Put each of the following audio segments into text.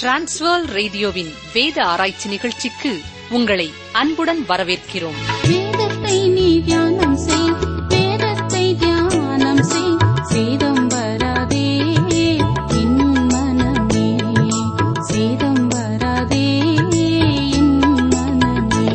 transfer ரேடியோவின் வேத ஆராய்ச்சி நிகழ்ச்சிக்கு உங்களை அன்புடன் வரவேற்கிறோம் வேதத்தை நீ தியானம் செய் வேதத்தை தியானம் செய் சேதம் வராதே என் மனமே சேதம் வராதே என் மனமே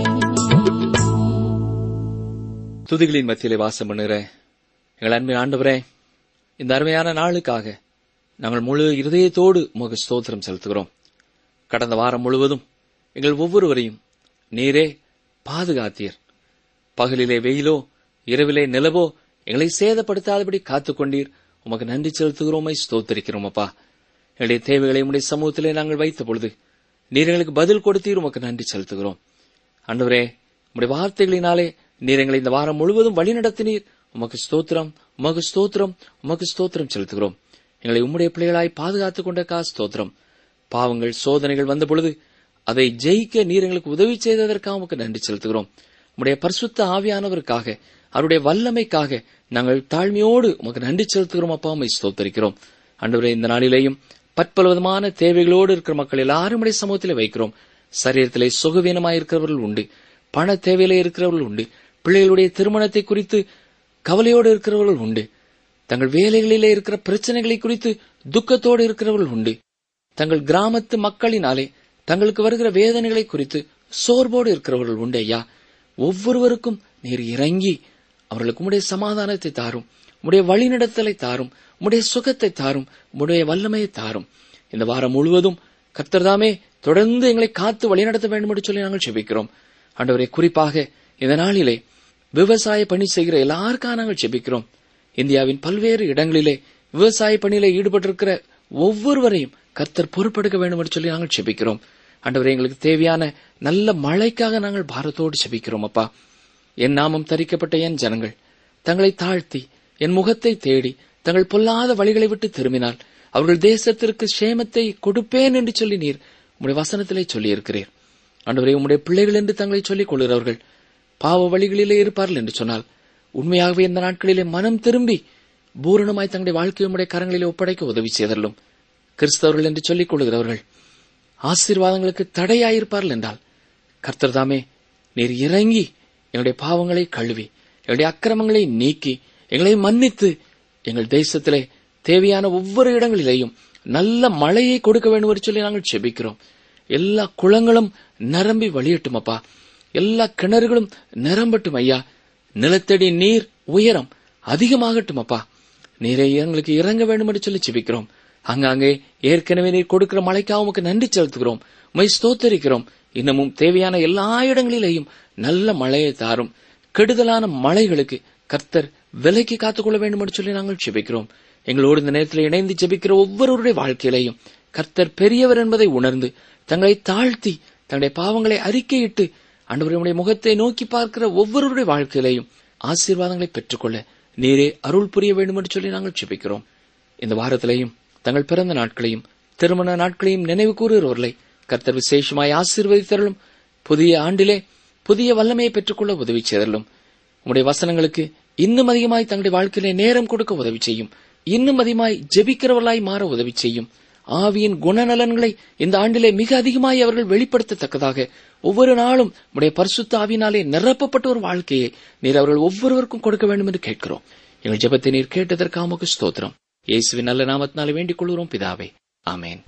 துதிகளின் மத்தியிலே வாசம் பண்ணுகிற எங்கள் அன்பின் ஆண்டவரே இந்த அருமையான நாளுக்காக நாங்கள் முழு இருதயத்தோடு உமக்கு ஸ்தோத்திரம் செலுத்துகிறோம் கடந்த வாரம் முழுவதும் எங்கள் ஒவ்வொருவரையும் நீரே பாதுகாத்தீர் பகலிலே வெயிலோ இரவிலே நிலவோ எங்களை சேதப்படுத்தாதபடி காத்துக்கொண்டீர் உமக்கு நன்றி செலுத்துகிறோமை ஸ்தோத்தரிக்கிறோம் அப்பா எங்களுடைய தேவைகளை உடைய சமூகத்திலே நாங்கள் வைத்த பொழுது நீர் எங்களுக்கு பதில் கொடுத்தீர் உமக்கு நன்றி செலுத்துகிறோம் ஆண்டவரே உம்முடைய வார்த்தைகளினாலே நீர் எங்களை இந்த வாரம் முழுவதும் வழிநடத்தினீர் உமக்கு ஸ்தோத்திரம் உமக்கு ஸ்தோத்திரம் உமக்கு ஸ்தோத்திரம் செலுத்துகிறோம் எங்களை உம்முடைய பிள்ளைகளாய் பாதுகாத்துக் கொண்டக்கா ஸ்தோத்திரம் பாவங்கள் சோதனைகள் வந்த பொழுது அதை ஜெயிக்க நீர் எங்களுக்கு உதவி செய்ததற்காக உமக்கு நன்றி செலுத்துகிறோம் உம்முடைய பரிசுத்த ஆவியானவருக்காக அவருடைய வல்லமைக்காக நாங்கள் தாழ்மையோடு உமக்கு நன்றி செலுத்துகிறோம் அப்பா உம்மை ஸ்தோத்தரிக்கிறோம் அன்றுவரே இந்த நாளிலேயும் பற்பல விதமான தேவைகளோடு இருக்கிற மக்கள் எல்லாரும் உடைய சமூகத்திலே வைக்கிறோம் சரீரத்திலே சுகவீனமாயிருக்கிறவர்கள் உண்டு பண தேவையிலே இருக்கிறவர்கள் உண்டு பிள்ளைகளுடைய திருமணத்தை குறித்து கவலையோடு இருக்கிறவர்கள் உண்டு தங்கள் வேலைகளிலே இருக்கிற பிரச்சனைகளை குறித்து துக்கத்தோடு இருக்கிறவர்கள் உண்டு தங்கள் கிராமத்து மக்களினாலே தங்களுக்கு வருகிற வேதனைகளை குறித்து சோர்வோடு இருக்கிறவர்கள் உண்டு ஐயா ஒவ்வொருவருக்கும் நீர் இறங்கி அவர்களுக்கு உம்முடைய சமாதானத்தை தாரும் உம்முடைய வழிநடத்தலை தாரும் உம்முடைய சுகத்தை தாரும் உம்முடைய வல்லமையை தாரும் இந்த வாரம் முழுவதும் கர்த்தர்தாமே தொடர்ந்து எங்களை காத்து வழிநடத்த வேண்டும் என்று சொல்லி நாங்கள் செபிக்கிறோம் ஆண்டவரே குறிப்பாக இந்த நாளிலே விவசாய பணி செய்கிற எல்லாருக்காக நாங்கள் செபிக்கிறோம் இந்தியாவின் பல்வேறு இடங்களிலே விவசாய பணியிலே ஈடுபட்டிருக்கிற ஒவ்வொருவரையும் கர்த்தர் பொறுப்பெடுக்க வேண்டும் என்று சொல்லி நாங்கள் செபிக்கிறோம் ஆண்டவரே எங்களுக்கு தேவையான நல்ல மழைக்காக நாங்கள் பாரத்தோடு செபிக்கிறோம் அப்பா என் நாமம் தரிக்கப்பட்ட என் ஜனங்கள் தங்களை தாழ்த்தி என் முகத்தை தேடி தங்கள் பொல்லாத வழிகளை விட்டு திரும்பினால் அவர்கள் தேசத்திற்கு சேமத்தை கொடுப்பேன் என்று சொல்லி நீர் உம்முடைய வசனத்திலே சொல்லியிருக்கிறீர் ஆண்டவரே உம்முடைய பிள்ளைகள் என்று தங்களை சொல்லிக் கொள்கிறவர்கள் பாவ வழிகளிலே இருப்பார்கள் என்று சொன்னால் உண்மையாகவே இந்த நாட்களிலே மனம் திரும்பி பூரணமாய் தங்களுடைய வாழ்க்கையை உம்முடைய கரங்களிலே ஒப்படைக்க உதவி செய்தரலும் கிறிஸ்தவர்கள் என்று சொல்லிக் கொள்கிறவர்கள் ஆசீர்வாதங்களுக்கு தடையாயிருப்பார்கள் என்றால் கர்த்தர் தாமே நீர் இறங்கி எங்களுடைய பாவங்களை கழுவி எங்களுடைய அக்கிரமங்களை நீக்கி எங்களை மன்னித்து எங்கள் தேசத்திலே தேவையான ஒவ்வொரு இடங்களிலேயும் நல்ல மழையை கொடுக்க வேண்டும் என்று சொல்லி நாங்கள் செபிக்கிறோம் எல்லா குளங்களும் நிரம்பி வழியட்டும் அப்பா எல்லா கிணறுகளும் நிரம்பட்டும் ஐயா நிலத்தடி நீர் உயரம் அதிகமாகட்டும் அப்பா நீரை எங்களுக்கு இறங்க வேண்டும் என்று சொல்லி செபிக்கிறோம் அங்காங்கே ஏற்கனவே நீர் கொடுக்கிற மழைக்காக உமக்கு நன்றி செலுத்துகிறோம் உமை ஸ்தோத்தரிக்கிறோம் இன்னமும் தேவையான எல்லா இடங்களிலேயும் நல்ல மழையை தாரும் கெடுதலான மழைகளுக்கு கர்த்தர் விலைக்கு காத்துக்கொள்ள வேண்டும் என்று சொல்லி நாங்கள் செபிக்கிறோம் எங்களோடு இந்த நேரத்தில் இணைந்து ஜெபிக்கிற ஒவ்வொருவருடைய வாழ்க்கையிலையும் கர்த்தர் பெரியவர் என்பதை உணர்ந்து தங்களை தாழ்த்தி தங்களுடைய பாவங்களை அறிக்கையிட்டு அன்றுவருடைய முகத்தை நோக்கி பார்க்கிற ஒவ்வொருவருடைய வாழ்க்கையிலையும் ஆசீர்வாதங்களை பெற்றுக்கொள்ள நீரே அருள் புரிய வேண்டும் என்று சொல்லி நாங்கள் செபிக்கிறோம் இந்த வாரத்திலையும் தங்கள் பிறந்த நாட்களையும் திருமண நாட்களையும் நினைவு கூறுகிறவர்களை கர்த்தர் விசேஷமாய் ஆசீர்வதித்தரலும் புதிய ஆண்டிலே புதிய வல்லமையை பெற்றுக்கொள்ள உதவி செய்தரலும் உம்முடைய வசனங்களுக்கு இன்னும் அதிகமாய் தங்களுடைய வாழ்க்கையிலே நேரம் கொடுக்க உதவி செய்யும் இன்னும் அதிகமாய் ஜெபிக்கிறவர்களாய் மாற உதவி செய்யும் ஆவியின் குணநலன்களை இந்த ஆண்டிலே மிக அதிகமாய் அவர்கள் வெளிப்படுத்தத்தக்கதாக ஒவ்வொரு நாளும் உடைய பரிசுத்த ஆவியினாலே நிரப்பப்பட்ட ஒரு வாழ்க்கையை நீர் அவர்கள் ஒவ்வொருவருக்கும் கொடுக்க வேண்டும் என்று கேட்கிறோம் எங்கள் ஜெபத்தை நீர் கேட்டதற்காக உமக்கு ஸ்தோத்திரம் இயேசுவின் நல்ல நாமத்தினாலே வேண்டிக் கொள்கிறோம் பிதாவே ஆமேன்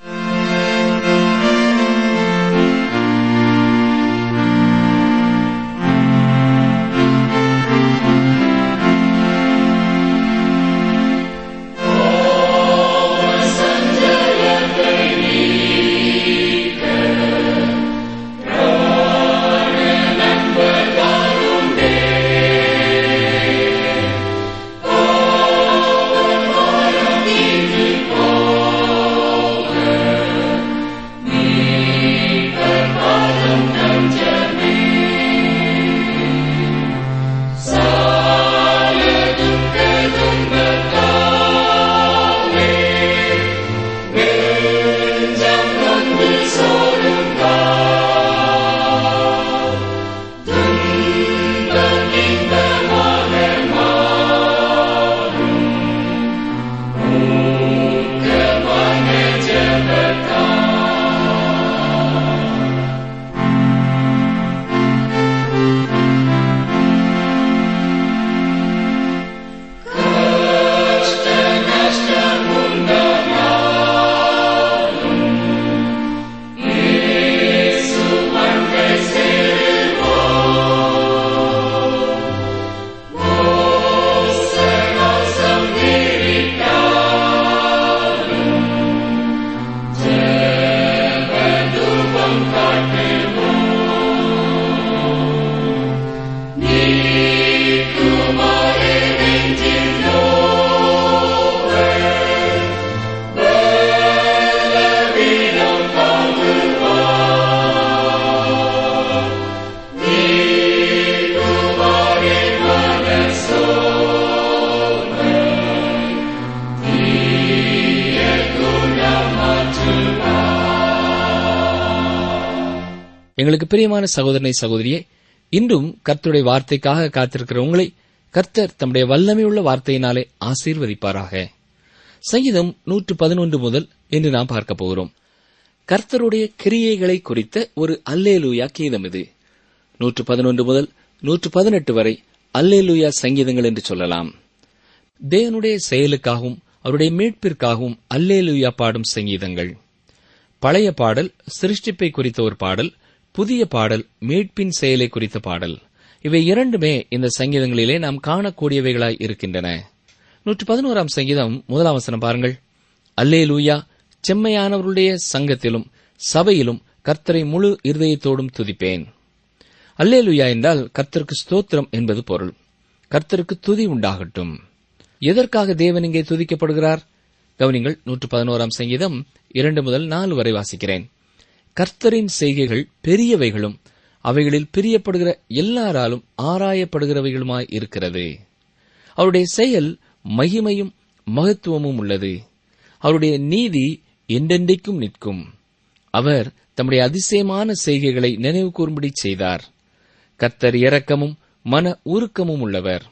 ஆ எங்களுக்கு பிரியமான சகோதரனை சகோதரியே இன்றும் கர்த்தருடைய வார்த்தைக்காக காத்திருக்கிற உங்களை கர்த்தர் தம்முடைய வல்லமையுள்ள வார்த்தையினாலே ஆசீர்வதிப்பாராக சங்கீதம் நூற்று பதினொன்று முதல் இன்று நாம் பார்க்க போகிறோம் கர்த்தருடைய கிரியைகளை குறித்த ஒரு அல்லேலூயா கீதம் இது நூற்று பதினொன்று முதல் நூற்று பதினெட்டு வரை அல்லேலூயா சங்கீதங்கள் என்று சொல்லலாம் தேவனுடைய செயலுக்காகவும் அவருடைய மீட்பிற்காகவும் அல்லேலூயா பாடும் சங்கீதங்கள் பழைய பாடல் சிருஷ்டிப்பை குறித்த ஒரு பாடல் புதிய பாடல் மீட்பின் செயலை குறித்த பாடல் இவை இரண்டுமே இந்த சங்கீதங்களிலே நாம் காணக்கூடியவைகளாய் இருக்கின்றன நூற்று பதினோராம் சங்கீதம் முதலாம் வசனம் பாருங்கள் அல்லே லூயா செம்மையானவருடைய சங்கத்திலும் சபையிலும் கர்த்தரை முழு இருதயத்தோடும் துதிப்பேன் அல்லேலுயா என்றால் கர்த்தருக்கு ஸ்தோத்திரம் என்பது பொருள் கர்த்தருக்கு துதி உண்டாகட்டும் எதற்காக தேவன் இங்கே துதிக்கப்படுகிறார் கவனிங்கள் நூற்று பதினோராம் சங்கீதம் இரண்டு முதல் நாலு வரை வாசிக்கிறேன் கர்த்தரின் செய்கைகள் பெரியவைகளும் அவைகளில் பிரியப்படுகிற எல்லாராலும் ஆராயப்படுகிறவைகளுமாய் இருக்கிறது அவருடைய செயல் மகிமையும் மகத்துவமும் உள்ளது அவருடைய நீதி என்றென்றைக்கும் நிற்கும் அவர் தம்முடைய அதிசயமான செய்கைகளை நினைவு கூறும்படி செய்தார் கர்த்தர் இரக்கமும் மன உருக்கமும் உள்ளவர்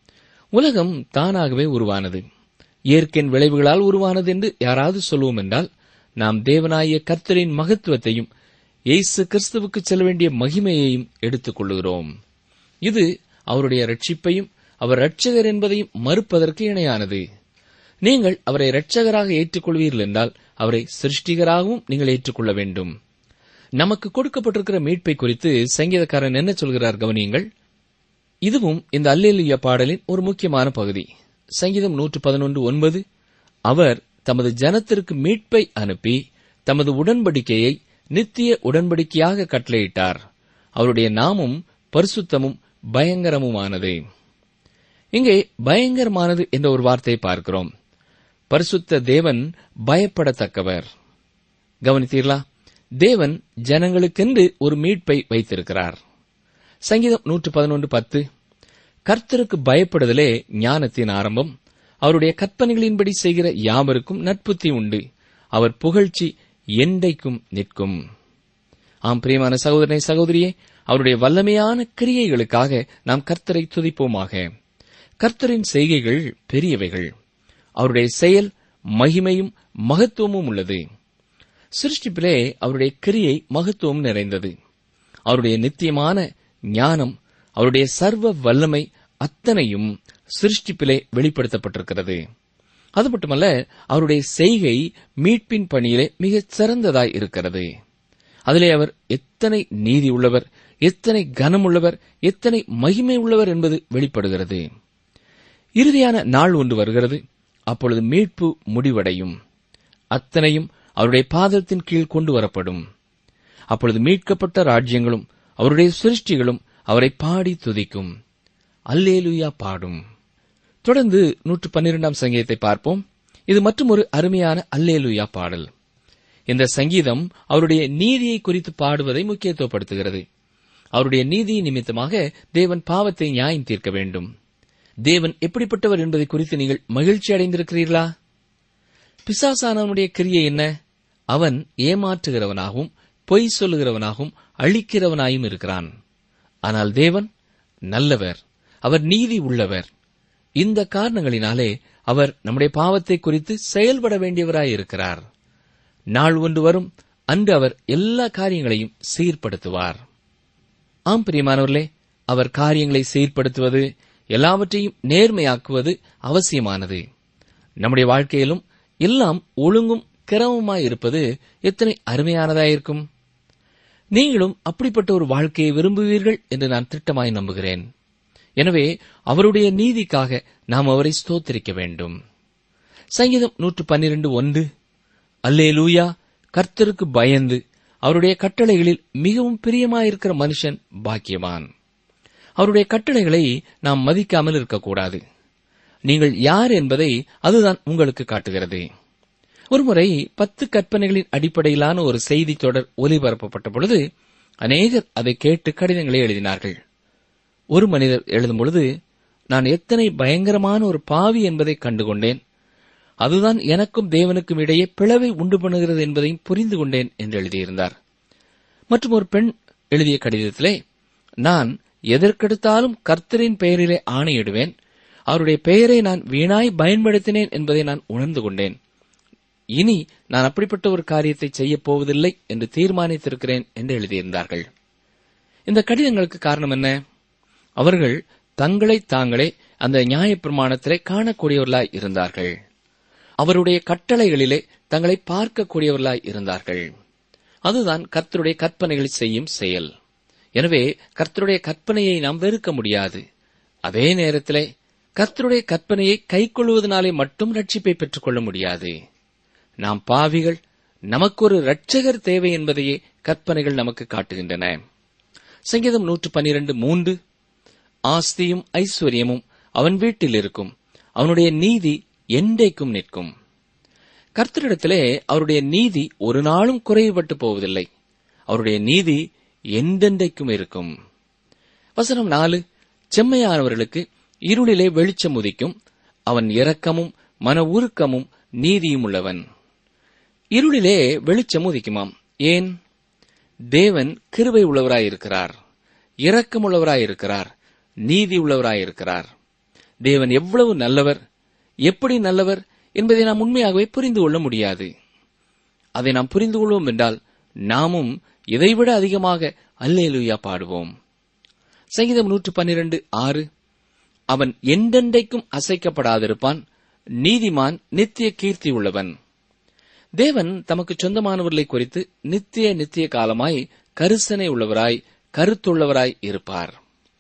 உலகம் தானாகவே உருவானது இயற்கையின் விளைவுகளால் உருவானது என்று யாராவது சொல்லுவோம் என்றால் நாம் தேவனாய கர்த்தரின் மகத்துவத்தையும் இயேசு கிறிஸ்துவுக்கு செல்ல வேண்டிய மகிமையையும் எடுத்துக் கொள்ளுகிறோம் இது அவருடைய ரட்சிப்பையும் அவர் இரட்சகர் என்பதையும் மறுப்பதற்கு இணையானது நீங்கள் அவரை இரட்சகராக ஏற்றுக்கொள்வீர்கள் என்றால் அவரை சிருஷ்டிகராகவும் நீங்கள் ஏற்றுக்கொள்ள வேண்டும் நமக்கு கொடுக்கப்பட்டிருக்கிற மீட்பை குறித்து சங்கீதக்காரன் என்ன சொல்கிறார் கவனியுங்கள் இதுவும் இந்த அல்லேலுயா பாடலின் ஒரு முக்கியமான பகுதி சங்கீதம் நூற்று பதினொன்று ஒன்பது அவர் தமது ஜனத்திற்கு மீட்பை அனுப்பி தமது உடன்படிக்கையை நித்திய உடன்படிக்கையாக கட்டளையிட்டார் அவருடைய நாமும் பரிசுத்தமும் பயங்கரமுமானது இங்கே பயங்கரமானது என்ற ஒரு வார்த்தையை பார்க்கிறோம் பரிசுத்த தேவன் பயப்படத்தக்கவர் கவனித்தீர்களா தேவன் ஜனங்களுக்கென்று ஒரு மீட்பை வைத்திருக்கிறார் சங்கீதம் நூற்று பதினொன்று பத்து கர்த்தருக்கு பயப்படுதலே ஞானத்தின் ஆரம்பம் அவருடைய கற்பனைகளின்படி செய்கிற யாவருக்கும் நட்புத்தி உண்டு அவர் புகழ்ச்சி என்றைக்கும் நிற்கும் ஆம் பிரியமான சகோதரனை சகோதரியே அவருடைய வல்லமையான கிரியைகளுக்காக நாம் கர்த்தரை துதிப்போமாக கர்த்தரின் செய்கைகள் பெரியவைகள் அவருடைய செயல் மகிமையும் மகத்துவமும் உள்ளது சிருஷ்டிப்பிலே அவருடைய கிரியை மகத்துவம் நிறைந்தது அவருடைய நித்தியமான ஞானம் அவருடைய சர்வ வல்லமை அத்தனையும் சிருஷ்டிப்பிலே வெளிப்படுத்தப்பட்டிருக்கிறது அது மட்டுமல்ல அவருடைய செய்கை மீட்பின் பணியிலே மிகச் சிறந்ததாய் இருக்கிறது அதிலே அவர் எத்தனை நீதி உள்ளவர் எத்தனை கனமுள்ளவர் எத்தனை மகிமை உள்ளவர் என்பது வெளிப்படுகிறது இறுதியான நாள் ஒன்று வருகிறது அப்பொழுது மீட்பு முடிவடையும் அத்தனையும் அவருடைய பாதத்தின் கீழ் கொண்டு வரப்படும் அப்பொழுது மீட்கப்பட்ட ராஜ்யங்களும் அவருடைய சிருஷ்டிகளும் அவரை பாடி துதிக்கும் அல்லேலுயா பாடும் தொடர்ந்து நூற்று பன்னிரெண்டாம் சங்கீதத்தை பார்ப்போம் இது மற்றும் ஒரு அருமையான அல்லேலுயா பாடல் இந்த சங்கீதம் அவருடைய நீதியை குறித்து பாடுவதை முக்கியத்துவப்படுத்துகிறது அவருடைய நீதி நிமித்தமாக தேவன் பாவத்தை நியாயம் தீர்க்க வேண்டும் தேவன் எப்படிப்பட்டவர் என்பதை குறித்து நீங்கள் மகிழ்ச்சி அடைந்திருக்கிறீர்களா பிசாசானவனுடைய கிரியை என்ன அவன் ஏமாற்றுகிறவனாகவும் பொய் சொல்லுகிறவனாகவும் அழிக்கிறவனாயும் இருக்கிறான் ஆனால் தேவன் நல்லவர் அவர் நீதி உள்ளவர் இந்த காரணங்களினாலே அவர் நம்முடைய பாவத்தை குறித்து செயல்பட வேண்டியவராயிருக்கிறார் நாள் ஒன்று வரும் அன்று அவர் எல்லா காரியங்களையும் சீர்படுத்துவார் ஆம் பிரியமானவர்களே அவர் காரியங்களை சீர்படுத்துவது எல்லாவற்றையும் நேர்மையாக்குவது அவசியமானது நம்முடைய வாழ்க்கையிலும் எல்லாம் ஒழுங்கும் கிரமமாயிருப்பது எத்தனை அருமையானதாயிருக்கும் நீங்களும் அப்படிப்பட்ட ஒரு வாழ்க்கையை விரும்புவீர்கள் என்று நான் திட்டமாய் நம்புகிறேன் எனவே அவருடைய நீதிக்காக நாம் அவரை ஸ்தோத்திரிக்க வேண்டும் சங்கீதம் நூற்று பன்னிரண்டு ஒன்று அல்லே லூயா கர்த்தருக்கு பயந்து அவருடைய கட்டளைகளில் மிகவும் பிரியமாயிருக்கிற மனுஷன் பாக்கியவான் அவருடைய கட்டளைகளை நாம் மதிக்காமல் இருக்கக்கூடாது நீங்கள் யார் என்பதை அதுதான் உங்களுக்கு காட்டுகிறது ஒருமுறை பத்து கற்பனைகளின் அடிப்படையிலான ஒரு செய்தி தொடர் ஒலிபரப்பப்பட்ட பொழுது அநேகர் அதை கேட்டு கடிதங்களை எழுதினார்கள் ஒரு மனிதர் எழுதும் பொழுது நான் எத்தனை பயங்கரமான ஒரு பாவி என்பதை கண்டுகொண்டேன் அதுதான் எனக்கும் தேவனுக்கும் இடையே பிளவை உண்டு பண்ணுகிறது என்பதையும் புரிந்து கொண்டேன் என்று எழுதியிருந்தார் மற்றும் ஒரு பெண் எழுதிய கடிதத்திலே நான் எதற்கெடுத்தாலும் கர்த்தரின் பெயரிலே ஆணையிடுவேன் அவருடைய பெயரை நான் வீணாய் பயன்படுத்தினேன் என்பதை நான் உணர்ந்து கொண்டேன் இனி நான் அப்படிப்பட்ட ஒரு காரியத்தை செய்யப் போவதில்லை என்று தீர்மானித்திருக்கிறேன் என்று எழுதியிருந்தார்கள் இந்த கடிதங்களுக்கு காரணம் என்ன அவர்கள் தங்களை தாங்களே அந்த நியாயப்பிரமாணத்திலே காணக்கூடியவர்களாய் இருந்தார்கள் அவருடைய கட்டளைகளிலே தங்களை பார்க்கக்கூடியவர்களாய் இருந்தார்கள் அதுதான் கர்த்தருடைய கற்பனைகள் செய்யும் செயல் எனவே கர்த்தருடைய கற்பனையை நாம் வெறுக்க முடியாது அதே நேரத்திலே கர்த்தருடைய கற்பனையை கைக்கொள்வதனாலே மட்டும் ரட்சிப்பை பெற்றுக் கொள்ள முடியாது நாம் பாவிகள் நமக்கு ஒரு இரட்சகர் தேவை என்பதையே கற்பனைகள் நமக்கு காட்டுகின்றன சங்கீதம் நூற்று பன்னிரண்டு மூன்று ஆஸ்தியும் ஐஸ்வர்யமும் அவன் வீட்டில் இருக்கும் அவனுடைய நீதி என்றைக்கும் நிற்கும் கர்த்தரிடத்திலே அவருடைய நீதி ஒரு நாளும் குறைவுபட்டு போவதில்லை அவருடைய நீதி என்றென்றைக்கும் இருக்கும் வசனம் நாலு செம்மையானவர்களுக்கு இருளிலே வெளிச்சம் உதிக்கும் அவன் இரக்கமும் மன உருக்கமும் நீதியும் உள்ளவன் இருளிலே வெளிச்சம் உதிக்குமாம் ஏன் தேவன் கிருபை உள்ளவராயிருக்கிறார் இரக்கமுள்ளவராயிருக்கிறார் நீதி உள்ளவராயிருக்கிறார் தேவன் எவ்வளவு நல்லவர் எப்படி நல்லவர் என்பதை நாம் உண்மையாகவே புரிந்து கொள்ள முடியாது அதை நாம் புரிந்து கொள்வோம் என்றால் நாமும் இதைவிட அதிகமாக அல்லேலுயா பாடுவோம் சங்கீதம் நூற்று பன்னிரண்டு ஆறு அவன் என்றென்றைக்கும் அசைக்கப்படாதிருப்பான் நீதிமான் நித்திய கீர்த்தி உள்ளவன் தேவன் தமக்கு சொந்தமானவர்களை குறித்து நித்திய நித்திய காலமாய் கரிசனை உள்ளவராய் கருத்துள்ளவராய் இருப்பார்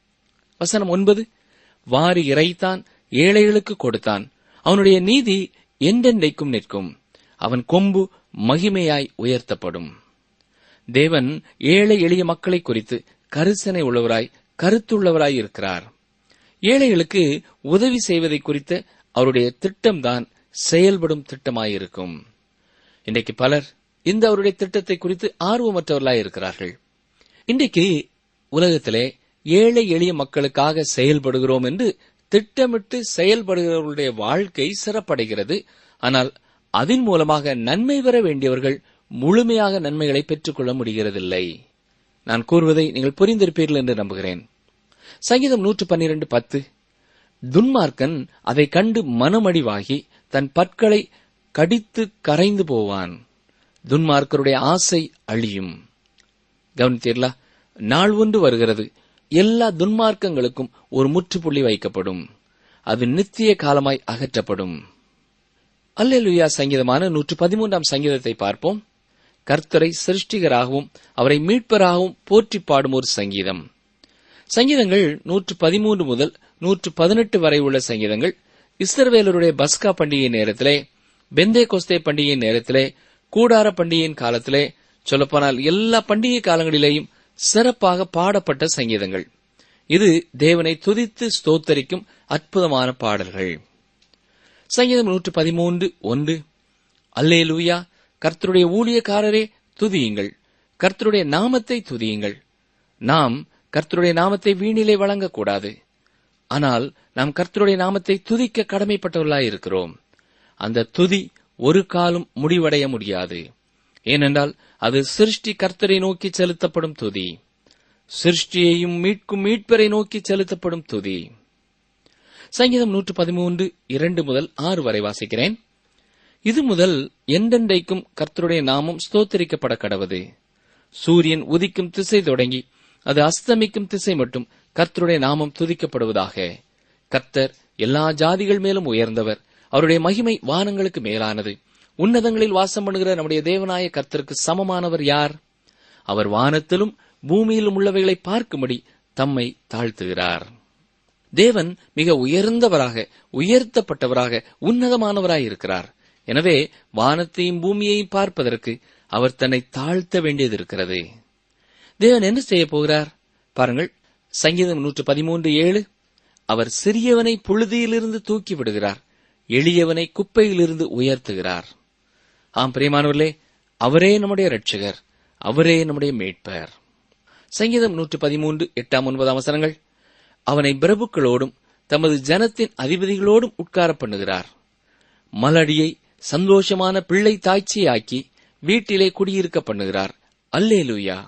வசனம் ஒன்பது வாரி இறைத்தான் ஏழைகளுக்கு கொடுத்தான் அவனுடைய நீதி என்றென்றைக்கும் நிற்கும் அவன் கொம்பு மகிமையாய் உயர்த்தப்படும் தேவன் ஏழை எளிய மக்களை குறித்து கரிசனை உள்ளவராய் கருத்துள்ளவராய் இருக்கிறார் ஏழைகளுக்கு உதவி செய்வதை குறித்த அவருடைய திட்டம்தான் செயல்படும் திட்டமாயிருக்கும் இன்றைக்கு பலர் இந்த அவருடைய திட்டத்தை குறித்து ஆர்வமற்றவர்களாய் இருக்கிறார்கள் இன்றைக்கு உலகத்திலே ஏழை எளிய மக்களுக்காக செயல்படுகிறோம் என்று திட்டமிட்டு செயல்படுகிறவர்களுடைய வாழ்க்கை சிறப்படைகிறது ஆனால் அதன் மூலமாக நன்மை பெற வேண்டியவர்கள் முழுமையாக நன்மைகளை பெற்றுக்கொள்ள முடிகிறதில்லை நான் கூறுவதை நீங்கள் புரிந்திருப்பீர்கள் என்று நம்புகிறேன் சங்கீதம் நூற்று பன்னிரண்டு பத்து துன்மார்க்கன் அதை கண்டு மனமடிவாகி தன் பற்களை கடித்து கரைந்து போவான் துன்மார்க்கருடைய ஆசை அழியும் கவனித்தீர்களா நாள் ஒன்று வருகிறது எல்லா துன்மார்க்கங்களுக்கும் ஒரு முற்றுப்புள்ளி வைக்கப்படும் அது நித்திய காலமாய் அகற்றப்படும் அல்லேலுயா சங்கீதமான நூற்று பதிமூன்றாம் சங்கீதத்தை பார்ப்போம் கர்த்தரை சிருஷ்டிகராகவும் அவரை மீட்பராகவும் போற்றி பாடும் ஒரு சங்கீதம் சங்கீதங்கள் நூற்று பதிமூன்று முதல் நூற்று பதினெட்டு வரை உள்ள சங்கீதங்கள் இஸ்ரவேலருடைய பஸ்கா பண்டிகை நேரத்திலே பெந்தே கொஸ்தே பண்டிகை நேரத்திலே கூடார பண்டிகையின் காலத்திலே சொல்லப்போனால் எல்லா பண்டிகை காலங்களிலேயும் சிறப்பாக பாடப்பட்ட சங்கீதங்கள் இது தேவனை துதித்து ஸ்தோத்தரிக்கும் அற்புதமான பாடல்கள் சங்கீதம் நூற்று பதிமூன்று ஒன்று அல்லே லூயா கர்த்தருடைய ஊழியக்காரரே துதியுங்கள் கர்த்தருடைய நாமத்தை துதியுங்கள் நாம் கர்த்தருடைய நாமத்தை வீணிலே வழங்கக்கூடாது ஆனால் நாம் கர்த்தருடைய நாமத்தை துதிக்க கடமைப்பட்டவர்களாய் இருக்கிறோம் அந்த துதி ஒரு காலம் முடிவடைய முடியாது ஏனென்றால் அது சிருஷ்டி கர்த்தரை நோக்கி செலுத்தப்படும் துதி சிருஷ்டியையும் மீட்கும் மீட்பரை நோக்கி செலுத்தப்படும் துதி சங்கீதம் நூற்று பதிமூன்று இரண்டு முதல் ஆறு வரை வாசிக்கிறேன் இது முதல் எந்தெண்டைக்கும் கர்த்தருடைய நாமம் ஸ்தோத்தரிக்கப்பட கடவது சூரியன் உதிக்கும் திசை தொடங்கி அது அஸ்தமிக்கும் திசை மட்டும் கர்த்தருடைய நாமம் துதிக்கப்படுவதாக கர்த்தர் எல்லா ஜாதிகள் மேலும் உயர்ந்தவர் அவருடைய மகிமை வானங்களுக்கு மேலானது உன்னதங்களில் வாசம் பண்ணுகிற நம்முடைய தேவனாய கர்த்தருக்கு சமமானவர் யார் அவர் வானத்திலும் பூமியிலும் உள்ளவைகளை பார்க்கும்படி தம்மை தாழ்த்துகிறார் தேவன் மிக உயர்ந்தவராக உயர்த்தப்பட்டவராக உன்னதமானவராய் இருக்கிறார் எனவே வானத்தையும் பூமியையும் பார்ப்பதற்கு அவர் தன்னை தாழ்த்த வேண்டியது இருக்கிறது தேவன் என்ன செய்ய போகிறார் பாருங்கள் சங்கீதம் நூற்று பதிமூன்று ஏழு அவர் சிறியவனை புழுதியிலிருந்து தூக்கி விடுகிறார் எளியவனை குப்பையிலிருந்து உயர்த்துகிறார் ஆம் பிரியமானவர்களே அவரே நம்முடைய ரட்சகர் அவரே நம்முடைய மீட்பர் சங்கீதம் நூற்று பதிமூன்று எட்டாம் ஒன்பதாம் வசனங்கள் அவனை பிரபுக்களோடும் தமது ஜனத்தின் அதிபதிகளோடும் உட்கார பண்ணுகிறார் மலடியை சந்தோஷமான பிள்ளை தாய்ச்சியாக்கி வீட்டிலே குடியிருக்க பண்ணுகிறார் அல்லேலூயா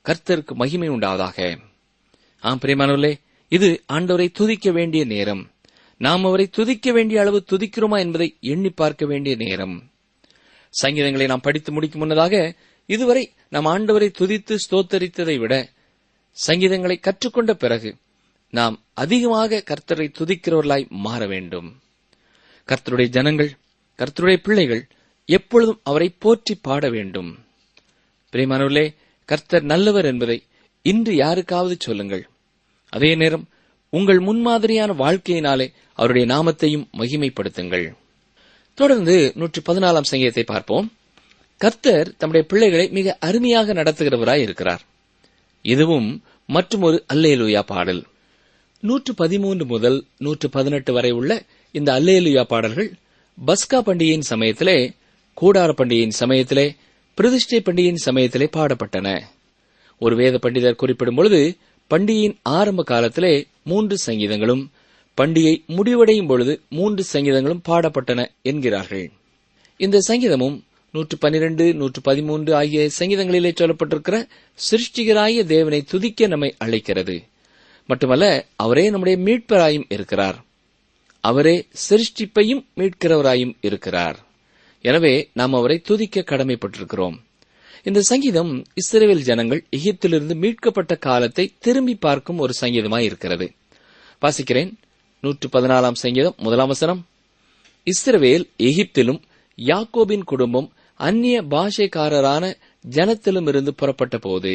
கர்த்தருக்கு மகிமை உண்டாவதாக ஆம் பிரியமானவர்களே இது ஆண்டவரை துதிக்க வேண்டிய நேரம் நாம் அவரை துதிக்க வேண்டிய அளவு துதிக்கிறோமா என்பதை எண்ணி பார்க்க வேண்டிய நேரம் சங்கீதங்களை நாம் படித்து முடிக்கும் முன்னதாக இதுவரை நாம் ஆண்டவரை துதித்து ஸ்தோத்தரித்ததை விட சங்கீதங்களை கற்றுக்கொண்ட பிறகு நாம் அதிகமாக கர்த்தரை துதிக்கிறவர்களாய் மாற வேண்டும் கர்த்தருடைய ஜனங்கள் கர்த்தருடைய பிள்ளைகள் எப்பொழுதும் அவரை போற்றி பாட வேண்டும் பிரியமானவர்களே கர்த்தர் நல்லவர் என்பதை இன்று யாருக்காவது சொல்லுங்கள் அதே நேரம் உங்கள் முன்மாதிரியான வாழ்க்கையினாலே அவருடைய நாமத்தையும் மகிமைப்படுத்துங்கள் தொடர்ந்து நூற்றி பதினாலாம் சங்கீதத்தை பார்ப்போம் கர்த்தர் தம்முடைய பிள்ளைகளை மிக அருமையாக நடத்துகிறவராய் இருக்கிறார் இதுவும் மற்றும் ஒரு அல்லேலுயா பாடல் நூற்று பதிமூன்று முதல் நூற்று பதினெட்டு வரை உள்ள இந்த அல்லேலுயா பாடல்கள் பஸ்கா பண்டிகையின் சமயத்திலே கூடார பண்டிகையின் சமயத்திலே பிரதிஷ்டை பண்டிகையின் சமயத்திலே பாடப்பட்டன ஒரு வேத பண்டிதர் குறிப்பிடும் பொழுது பண்டிகையின் ஆரம்ப காலத்திலே மூன்று சங்கீதங்களும் பண்டிகை முடிவடையும் பொழுது மூன்று சங்கீதங்களும் பாடப்பட்டன என்கிறார்கள் இந்த சங்கீதமும் நூற்று பனிரெண்டு நூற்று பதிமூன்று ஆகிய சங்கீதங்களிலே சொல்லப்பட்டிருக்கிற சிருஷ்டிகராய தேவனை துதிக்க நம்மை அழைக்கிறது மட்டுமல்ல அவரே நம்முடைய மீட்பராயும் இருக்கிறார் அவரே சிருஷ்டிப்பையும் மீட்கிறவராயும் இருக்கிறார் எனவே நாம் அவரை துதிக்க கடமைப்பட்டிருக்கிறோம் இந்த சங்கீதம் இஸ்ரேல் ஜனங்கள் எகிப்திலிருந்து மீட்கப்பட்ட காலத்தை திரும்பி பார்க்கும் ஒரு சங்கீதமாய் இருக்கிறது வாசிக்கிறேன் நூற்று பதினாலாம் சங்கீதம் முதலாம் வசனம் இஸ்ரவேல் எகிப்திலும் யாக்கோபின் குடும்பம் அந்நிய பாஷைக்காரரான ஜனத்திலும் இருந்து புறப்பட்ட போது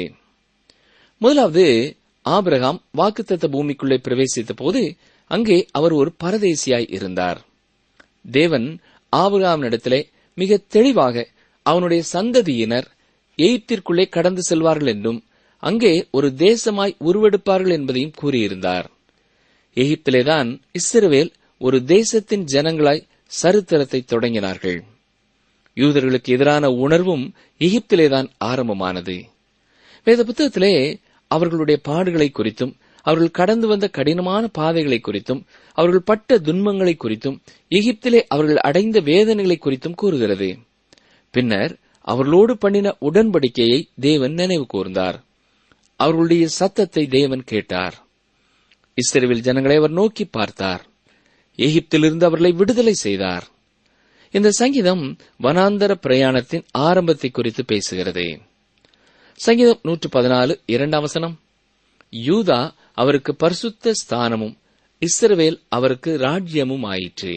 முதலாவது ஆபிரகாம் வாக்குத்தத்த பூமிக்குள்ளே பிரவேசித்த போது அங்கே அவர் ஒரு பரதேசியாய் இருந்தார் தேவன் ஆபிரகாமினிடத்திலே மிக தெளிவாக அவனுடைய சந்ததியினர் எய்ப்திற்குள்ளே கடந்து செல்வார்கள் என்றும் அங்கே ஒரு தேசமாய் உருவெடுப்பார்கள் என்பதையும் கூறியிருந்தார் எகிப்திலேதான் இஸ்ரவேல் ஒரு தேசத்தின் ஜனங்களாய் சரித்திரத்தை தொடங்கினார்கள் யூதர்களுக்கு எதிரான உணர்வும் எகிப்திலேதான் ஆரம்பமானது வேத புத்தகத்திலே அவர்களுடைய பாடுகளை குறித்தும் அவர்கள் கடந்து வந்த கடினமான பாதைகளை குறித்தும் அவர்கள் பட்ட துன்பங்களை குறித்தும் எகிப்திலே அவர்கள் அடைந்த வேதனைகளை குறித்தும் கூறுகிறது பின்னர் அவர்களோடு பண்ணின உடன்படிக்கையை தேவன் நினைவு கூர்ந்தார் அவர்களுடைய சத்தத்தை தேவன் கேட்டார் இஸ்ரேல் ஜனங்களை அவர் நோக்கி பார்த்தார் எகிப்திலிருந்து அவர்களை விடுதலை செய்தார் இந்த சங்கீதம் வனாந்தர பிரயாணத்தின் ஆரம்பத்தை குறித்து பேசுகிறது சங்கீதம் நூற்று பதினாலு இரண்டாம் வசனம் யூதா அவருக்கு பரிசுத்த ஸ்தானமும் இஸ்ரவேல் அவருக்கு ராஜ்யமும் ஆயிற்று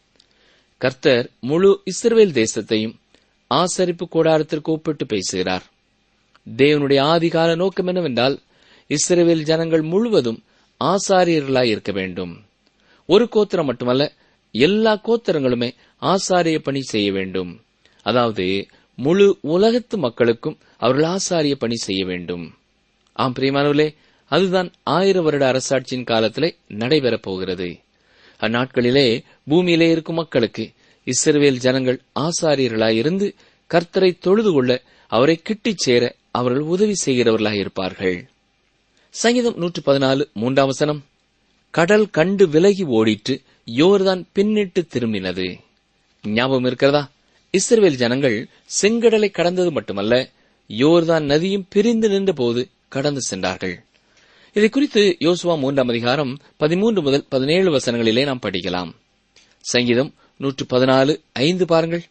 கர்த்தர் முழு இஸ்ரவேல் தேசத்தையும் ஆசரிப்பு கூடாரத்திற்கு ஒப்பிட்டு பேசுகிறார் தேவனுடைய ஆதிகால நோக்கம் என்னவென்றால் இஸ்ரவேல் ஜனங்கள் முழுவதும் ஆசாரியர்களாய் இருக்க வேண்டும் ஒரு கோத்திரம் மட்டுமல்ல எல்லா கோத்திரங்களுமே ஆசாரிய பணி செய்ய வேண்டும் அதாவது முழு உலகத்து மக்களுக்கும் அவர்கள் ஆசாரிய பணி செய்ய வேண்டும் ஆம் பிரியமானவர்களே அதுதான் ஆயிரம் வருட அரசாட்சியின் காலத்திலே நடைபெறப் போகிறது அந்நாட்களிலே பூமியிலே இருக்கும் மக்களுக்கு இஸ்ரவேல் ஜனங்கள் ஆசாரியர்களாய் இருந்து கர்த்தரை தொழுது கொள்ள அவரை கிட்டிச் சேர அவர்கள் உதவி செய்கிறவர்களாய் இருப்பார்கள் சங்கீதம் நூற்று பதினாலு மூன்றாம் வசனம் கடல் கண்டு விலகி ஓடிட்டு யோர்தான் பின்னிட்டு திரும்பினது ஞாபகம் இருக்கிறதா இஸ்ரவேல் ஜனங்கள் செங்கடலை கடந்தது மட்டுமல்ல யோர்தான் நதியும் பிரிந்து நின்ற போது கடந்து சென்றார்கள் இதை குறித்து யோசுவா மூன்றாம் அதிகாரம் பதிமூன்று முதல் பதினேழு வசனங்களிலே நாம் படிக்கலாம் சங்கீதம் நூற்று பதினாலு ஐந்து பாருங்கள்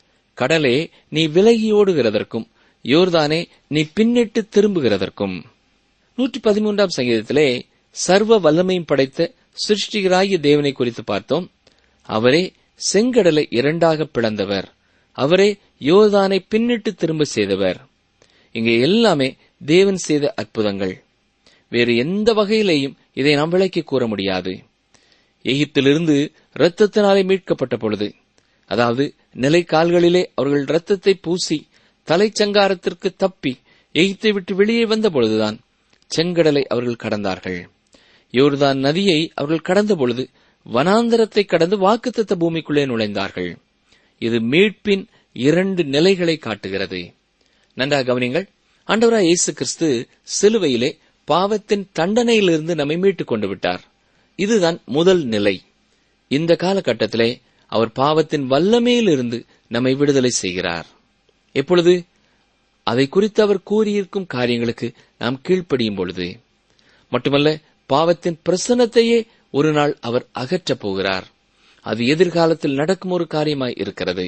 கடலே நீ விலகி ஓடுகிறதற்கும் யோர்தானே நீ பின்னிட்டு திரும்புகிறதற்கும் நூற்றி பதிமூன்றாம் சங்கீதத்திலே சர்வ வல்லமையும் படைத்த சிருஷ்டிகராகிய தேவனை குறித்து பார்த்தோம் அவரே செங்கடலை இரண்டாக பிளந்தவர் அவரே யோர்தானை பின்னிட்டு திரும்ப செய்தவர் இங்கே எல்லாமே தேவன் செய்த அற்புதங்கள் வேறு எந்த வகையிலேயும் இதை நாம் விளக்கி கூற முடியாது எகிப்திலிருந்து இரத்தத்தினாலே மீட்கப்பட்ட பொழுது அதாவது நிலை கால்களிலே அவர்கள் இரத்தத்தை பூசி தலைச்சங்காரத்திற்கு தப்பி எகிப்தை விட்டு வெளியே வந்த பொழுதுதான் செங்கடலை அவர்கள் கடந்தார்கள் யோர்தான் நதியை அவர்கள் கடந்த பொழுது வனாந்தரத்தை கடந்து வாக்குத்தத்த பூமிக்குள்ளே நுழைந்தார்கள் இது மீட்பின் இரண்டு நிலைகளை காட்டுகிறது நன்றாக கவனிங்கள் ஆண்டவராய் இயேசு கிறிஸ்து சிலுவையிலே பாவத்தின் தண்டனையிலிருந்து நம்மை மீட்டுக் கொண்டு விட்டார் இதுதான் முதல் நிலை இந்த காலகட்டத்திலே அவர் பாவத்தின் வல்லமையிலிருந்து நம்மை விடுதலை செய்கிறார் எப்பொழுது அதை குறித்து அவர் கூறியிருக்கும் காரியங்களுக்கு நாம் கீழ்ப்படியும் பொழுது மட்டுமல்ல பாவத்தின் பிரசன்னத்தையே ஒரு நாள் அவர் அகற்றப் போகிறார் அது எதிர்காலத்தில் நடக்கும் ஒரு காரியமாய் இருக்கிறது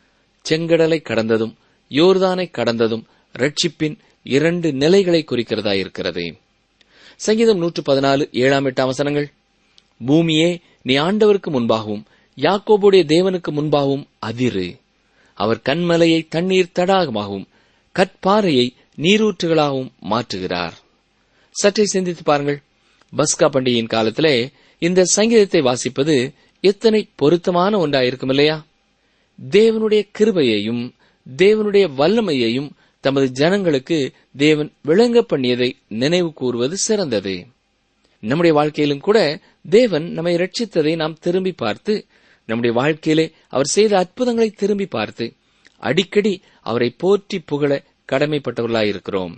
செங்கடலை கடந்ததும் யோர்தானை கடந்ததும் ரட்சிப்பின் இரண்டு நிலைகளை குறிக்கிறதா இருக்கிறது சங்கீதம் நூற்று பதினாலு ஏழாம் எட்டாம் வசனங்கள் பூமியே நீ ஆண்டவருக்கு முன்பாகவும் யாக்கோபுடைய தேவனுக்கு முன்பாகவும் அதிரு அவர் கண்மலையை தண்ணீர் தடாகமாகவும் கற்பாறையை நீரூற்றுகளாகவும் மாற்றுகிறார் சற்றே சிந்தித்து பாருங்கள் பஸ்கா பண்டிகையின் காலத்திலே இந்த சங்கீதத்தை வாசிப்பது எத்தனை பொருத்தமான ஒன்றாயிருக்கும் இல்லையா தேவனுடைய கிருபையையும் தேவனுடைய வல்லமையையும் தமது ஜனங்களுக்கு தேவன் விளங்க பண்ணியதை நினைவு கூறுவது சிறந்தது நம்முடைய வாழ்க்கையிலும் கூட தேவன் நம்மை ரட்சித்ததை நாம் திரும்பி பார்த்து நம்முடைய வாழ்க்கையிலே அவர் செய்த அற்புதங்களை திரும்பி பார்த்து அடிக்கடி அவரை போற்றி புகழ கடமைப்பட்டவர்களாயிருக்கிறோம்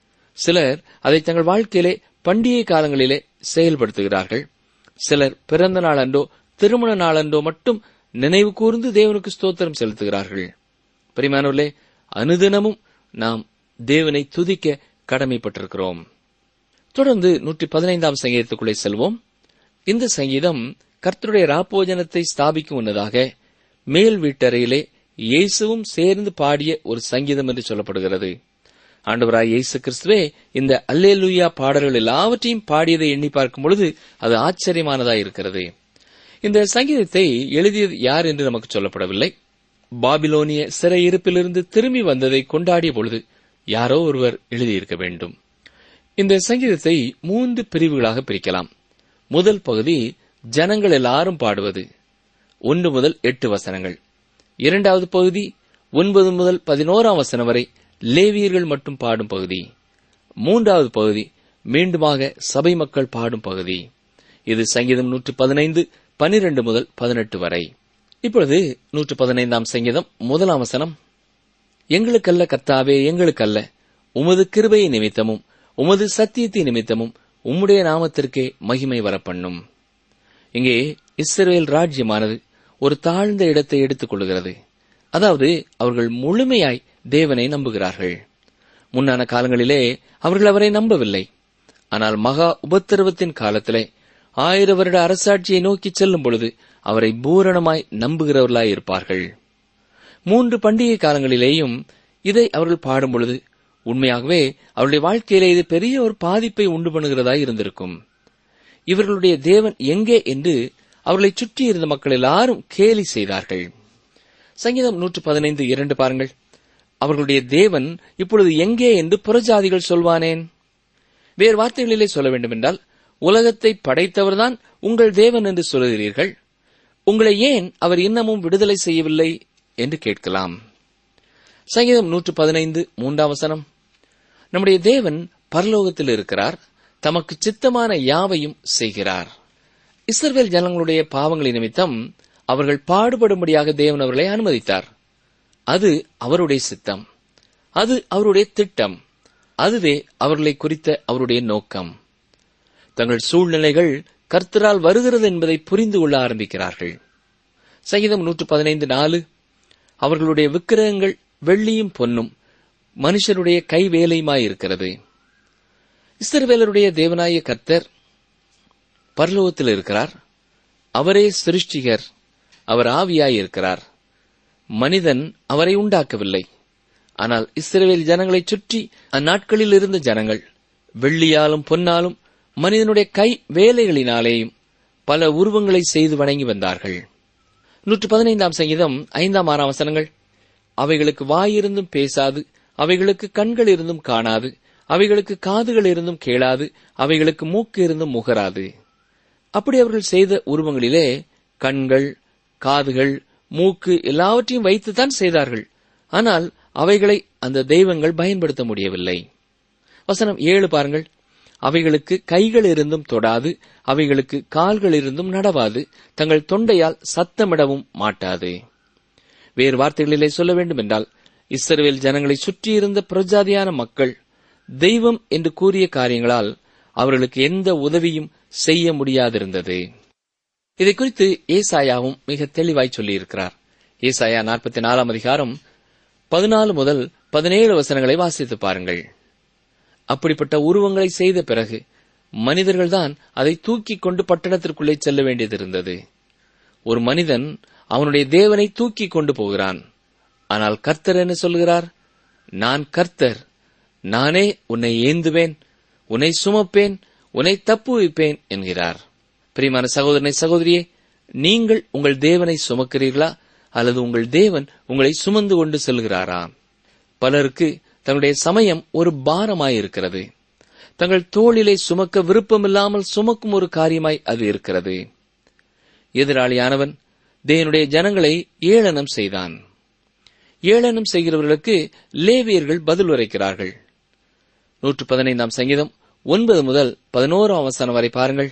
சிலர் அதை தங்கள் வாழ்க்கையிலே பண்டிகை காலங்களிலே செயல்படுத்துகிறார்கள் சிலர் பிறந்த நாளன்றோ திருமண நாளன்றோ மட்டும் நினைவு கூர்ந்து தேவனுக்கு ஸ்தோத்திரம் செலுத்துகிறார்கள் பிரிமானோர்களே அனுதினமும் நாம் தேவனை துதிக்க கடமைப்பட்டிருக்கிறோம் தொடர்ந்து நூற்றி பதினைந்தாம் சங்கீதத்துக்குள்ளே செல்வோம் இந்த சங்கீதம் கர்த்தருடைய ராப்போஜனத்தை ஸ்தாபிக்கும் முன்னதாக மேல் வீட்டறையிலே இயேசுவும் சேர்ந்து பாடிய ஒரு சங்கீதம் என்று சொல்லப்படுகிறது ஆண்டவராய் இயேசு கிறிஸ்துவே இந்த அல்லேலூயா பாடல்கள் எல்லாவற்றையும் பாடியதை எண்ணி பார்க்கும் பொழுது அது ஆச்சரியமானதாய் இருக்கிறது இந்த சங்கீதத்தை எழுதியது யார் என்று நமக்கு சொல்லப்படவில்லை பாபிலோனிய சிறையிருப்பிலிருந்து திரும்பி வந்ததை கொண்டாடிய பொழுது யாரோ ஒருவர் எழுதியிருக்க வேண்டும் இந்த சங்கீதத்தை மூன்று பிரிவுகளாக பிரிக்கலாம் முதல் பகுதி ஜனங்கள் எல்லாரும் பாடுவது ஒன்று முதல் எட்டு வசனங்கள் இரண்டாவது பகுதி ஒன்பது முதல் பதினோராம் வசனம் வரை லேவியர்கள் மட்டும் பாடும் பகுதி மூன்றாவது பகுதி மீண்டுமாக சபை மக்கள் பாடும் பகுதி இது சங்கீதம் நூற்று பதினைந்து பனிரெண்டு முதல் பதினெட்டு வரை இப்பொழுது நூற்று பதினைந்தாம் சங்கீதம் முதலாம் வசனம் எங்களுக்கல்ல கர்த்தாவே எங்களுக்கல்ல உமது கிருபை நிமித்தமும் உமது சத்தியத்தை நிமித்தமும் உம்முடைய நாமத்திற்கே மகிமை வரப்பண்ணும் இங்கே இஸ்ரேல் ராஜ்யமானது ஒரு தாழ்ந்த இடத்தை எடுத்துக் கொள்கிறது அதாவது அவர்கள் முழுமையாய் தேவனை நம்புகிறார்கள் முன்னான காலங்களிலே அவர்கள் அவரை நம்பவில்லை ஆனால் மகா உபத்திரவத்தின் காலத்திலே ஆயிர வருட அரசாட்சியை நோக்கி செல்லும் பொழுது அவரை பூரணமாய் நம்புகிறவர்களாய் இருப்பார்கள் மூன்று பண்டிகை காலங்களிலேயும் இதை அவர்கள் பாடும் பொழுது உண்மையாகவே அவருடைய வாழ்க்கையிலே இது பெரிய ஒரு பாதிப்பை உண்டு பண்ணுகிறதாய் இருந்திருக்கும் இவர்களுடைய தேவன் எங்கே என்று அவர்களை சுற்றி இருந்த மக்கள் எல்லாரும் கேலி செய்தார்கள் சங்கீதம் நூற்று பதினைந்து இரண்டு பாருங்கள் அவர்களுடைய தேவன் இப்பொழுது எங்கே என்று புறஜாதிகள் சொல்வானேன் வேறு வார்த்தைகளிலே சொல்ல வேண்டுமென்றால் உலகத்தை படைத்தவர்தான் உங்கள் தேவன் என்று சொல்கிறீர்கள் உங்களை ஏன் அவர் இன்னமும் விடுதலை செய்யவில்லை என்று கேட்கலாம் சங்கீதம் நூற்று பதினைந்து மூன்றாம் வசனம் நம்முடைய தேவன் பரலோகத்தில் இருக்கிறார் தமக்கு சித்தமான யாவையும் செய்கிறார் இஸ்ரவேல் ஜனங்களுடைய பாவங்களின் நிமித்தம் அவர்கள் பாடுபடும்படியாக தேவன் அவர்களை அனுமதித்தார் அது அவருடைய சித்தம் அது அவருடைய திட்டம் அதுவே அவர்களை குறித்த அவருடைய நோக்கம் தங்கள் சூழ்நிலைகள் கர்த்தரால் வருகிறது என்பதை புரிந்து கொள்ள ஆரம்பிக்கிறார்கள் சங்கீதம் நூற்று பதினைந்து நாலு அவர்களுடைய விக்கிரகங்கள் வெள்ளியும் பொன்னும் மனுஷருடைய கைவேலையுமாயிருக்கிறது இஸ்ரவேலருடைய தேவனாய கர்த்தர் பரலோகத்தில் இருக்கிறார் அவரே சிருஷ்டிகர் அவர் ஆவியாயிருக்கிறார் மனிதன் அவரை உண்டாக்கவில்லை ஆனால் இஸ்ரவேல் ஜனங்களைச் சுற்றி அந்நாட்களில் இருந்த ஜனங்கள் வெள்ளியாலும் பொன்னாலும் மனிதனுடைய கை வேலைகளினாலேயும் பல உருவங்களை செய்து வணங்கி வந்தார்கள் நூற்று பதினைந்தாம் சங்கீதம் ஐந்தாம் ஆறாம் வசனங்கள் அவைகளுக்கு வாயிருந்தும் பேசாது அவைகளுக்கு கண்கள் இருந்தும் காணாது அவைகளுக்கு காதுகள் இருந்தும் கேளாது அவைகளுக்கு மூக்கு இருந்தும் முகராது அப்படி அவர்கள் செய்த உருவங்களிலே கண்கள் காதுகள் மூக்கு எல்லாவற்றையும் வைத்துத்தான் செய்தார்கள் ஆனால் அவைகளை அந்த தெய்வங்கள் பயன்படுத்த முடியவில்லை வசனம் ஏழு பாருங்கள் அவைகளுக்கு கைகள் இருந்தும் தொடாது அவைகளுக்கு கால்கள் இருந்தும் நடவாது தங்கள் தொண்டையால் சத்தமிடவும் மாட்டாது வேறு வார்த்தைகளிலே சொல்ல வேண்டுமென்றால் இஸ்ரவேல் ஜனங்களை சுற்றியிருந்த பிரஜாதியான மக்கள் தெய்வம் என்று கூறிய காரியங்களால் அவர்களுக்கு எந்த உதவியும் செய்ய முடியாதிருந்தது இதை குறித்து ஏசாயாவும் மிக தெளிவாய் சொல்லியிருக்கிறார் ஏசாயா நாற்பத்தி நாலாம் அதிகாரம் பதினாலு முதல் பதினேழு வசனங்களை வாசித்து பாருங்கள் அப்படிப்பட்ட உருவங்களை செய்த பிறகு மனிதர்கள்தான் அதை தூக்கிக் கொண்டு பட்டணத்திற்குள்ளே செல்ல வேண்டியதிருந்தது ஒரு மனிதன் அவனுடைய தேவனை தூக்கிக் கொண்டு போகிறான் ஆனால் கர்த்தர் என்ன சொல்கிறார் நான் கர்த்தர் நானே உன்னை ஏந்துவேன் உன்னை சுமப்பேன் உன்னை தப்புவிப்பேன் என்கிறார் பிரியமான சகோதரனை சகோதரியே நீங்கள் உங்கள் தேவனை சுமக்கிறீர்களா அல்லது உங்கள் தேவன் உங்களை சுமந்து கொண்டு செல்கிறாரா பலருக்கு தங்களுடைய சமயம் ஒரு பாரமாயிருக்கிறது தங்கள் தோளிலே சுமக்க விருப்பமில்லாமல் சுமக்கும் ஒரு காரியமாய் அது இருக்கிறது எதிராளியானவன் தேவனுடைய ஜனங்களை ஏளனம் செய்தான் ஏளனம் செய்கிறவர்களுக்கு லேவியர்கள் பதில் உரைக்கிறார்கள் நூற்று பதினைந்தாம் சங்கீதம் ஒன்பது முதல் பதினோராம் அவசானம் வரை பாருங்கள்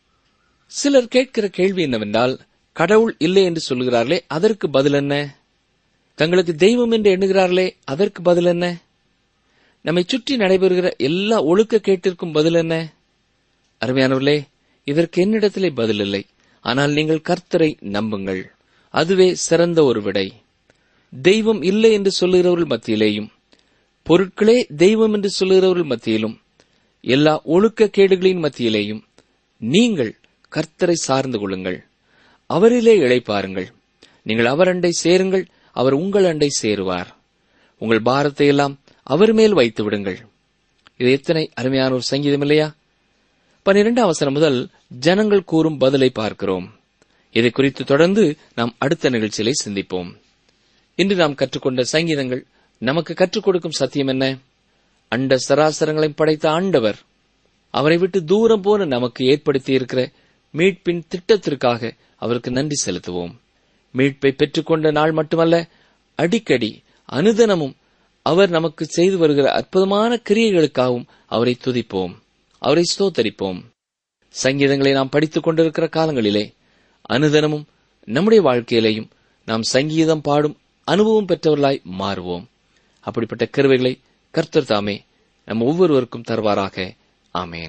சிலர் கேட்கிற கேள்வி என்னவென்றால் கடவுள் இல்லை என்று சொல்கிறார்களே அதற்கு பதில் என்ன தங்களுக்கு தெய்வம் என்று எண்ணுகிறார்களே அதற்கு பதில் என்ன நம்மை சுற்றி நடைபெறுகிற எல்லா ஒழுக்க கேட்டிற்கும் பதில் என்ன அருமையானவர்களே இதற்கு என்னிடத்திலே பதில் இல்லை ஆனால் நீங்கள் கர்த்தரை நம்புங்கள் அதுவே சிறந்த ஒரு விடை தெய்வம் இல்லை என்று சொல்லுகிறவர்கள் மத்தியிலேயும் பொருட்களே தெய்வம் என்று சொல்லுகிறவர்கள் மத்தியிலும் எல்லா ஒழுக்க கேடுகளின் மத்தியிலேயும் நீங்கள் கர்த்தரை சார்ந்து கொள்ளுங்கள் அவரிலே இழைப்பாருங்கள் நீங்கள் அவர் அண்டை சேருங்கள் அவர் உங்கள் அண்டை சேருவார் உங்கள் பாரத்தை எல்லாம் அவர் மேல் வைத்து விடுங்கள் இது எத்தனை அருமையான ஒரு சங்கீதம் இல்லையா பன்னிரெண்டாம் அவசரம் முதல் ஜனங்கள் கூறும் பதிலை பார்க்கிறோம் இதை குறித்து தொடர்ந்து நாம் அடுத்த நிகழ்ச்சியிலே சிந்திப்போம் இன்று நாம் கற்றுக்கொண்ட சங்கீதங்கள் நமக்கு கற்றுக் கொடுக்கும் சத்தியம் என்ன அண்ட சராசரங்களையும் படைத்த ஆண்டவர் அவரை விட்டு தூரம் போன நமக்கு ஏற்படுத்தி இருக்கிற மீட்பின் திட்டத்திற்காக அவருக்கு நன்றி செலுத்துவோம் மீட்பை பெற்றுக்கொண்ட நாள் மட்டுமல்ல அடிக்கடி அனுதனமும் அவர் நமக்கு செய்து வருகிற அற்புதமான கிரியைகளுக்காகவும் அவரை துதிப்போம் அவரை ஸ்தோத்தரிப்போம் சங்கீதங்களை நாம் படித்துக் கொண்டிருக்கிற காலங்களிலே அனுதனமும் நம்முடைய வாழ்க்கையிலேயும் நாம் சங்கீதம் பாடும் அனுபவம் பெற்றவர்களாய் மாறுவோம் அப்படிப்பட்ட கருவைகளை கர்த்தர் தாமே நம் ஒவ்வொருவருக்கும் தருவாராக ஆமேன்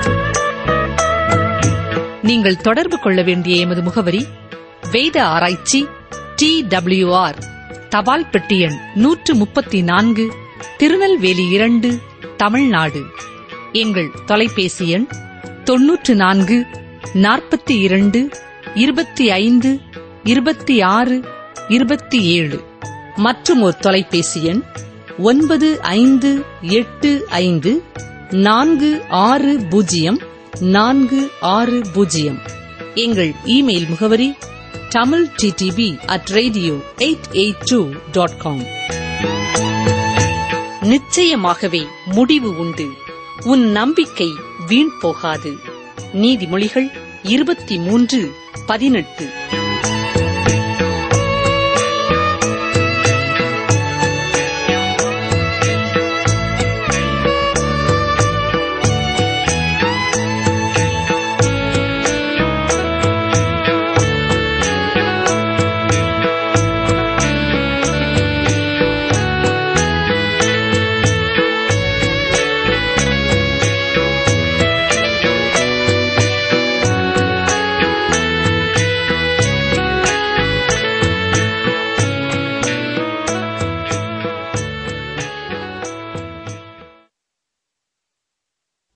நீங்கள் தொடர்பு கொள்ள வேண்டிய எமது முகவரி வேத ஆராய்ச்சி டி ஆர் தபால் பெட்டி எண் நூற்று முப்பத்தி நான்கு திருநெல்வேலி இரண்டு தமிழ்நாடு எங்கள் தொலைபேசி எண் தொன்னூற்று நான்கு நாற்பத்தி இரண்டு இருபத்தி ஐந்து இருபத்தி ஆறு இருபத்தி ஏழு மற்றும் ஒரு தொலைபேசி எண் ஒன்பது ஐந்து எட்டு ஐந்து நான்கு ஆறு பூஜ்ஜியம் நான்கு ஆறு பூஜ்ஜியம் எங்கள் இமெயில் முகவரி Tamil DTP at radio eight eight two dot com நிச்சயமாகவே முடிவு உண்டு உன் நம்பிக்கை வீண் போகாது நீதிமொழிகள் இருபத்தி மூன்று பதினெட்டு